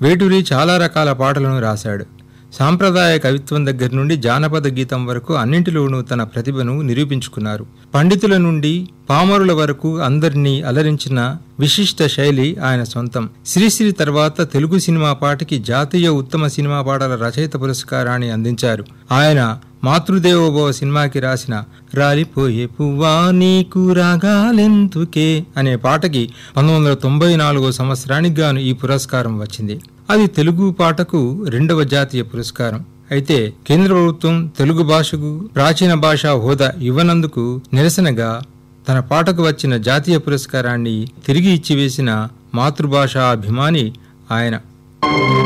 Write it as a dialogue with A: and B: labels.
A: వేటూరి చాలా రకాల పాటలను రాశాడు సాంప్రదాయ కవిత్వం దగ్గర నుండి జానపద గీతం వరకు అన్నింటిలోనూ తన ప్రతిభను నిరూపించుకున్నారు పండితుల నుండి పామరుల వరకు అందరినీ అలరించిన విశిష్ట శైలి ఆయన సొంతం శ్రీశ్రీ తర్వాత తెలుగు సినిమా పాటకి జాతీయ ఉత్తమ సినిమా పాటల రచయిత పురస్కారాన్ని అందించారు ఆయన మాతృదేవోభవ సినిమాకి రాసిన రాలిపోయే పువ్వా నీకు రాగాలెందుకే అనే పాటకి పంతొమ్మిది వందల తొంభై నాలుగో సంవత్సరానికి గాను ఈ పురస్కారం వచ్చింది అది తెలుగు పాటకు రెండవ జాతీయ పురస్కారం అయితే కేంద్ర ప్రభుత్వం తెలుగు భాషకు ప్రాచీన భాషా హోదా ఇవ్వనందుకు నిరసనగా తన పాటకు వచ్చిన జాతీయ పురస్కారాన్ని తిరిగి ఇచ్చివేసిన మాతృభాషా అభిమాని ఆయన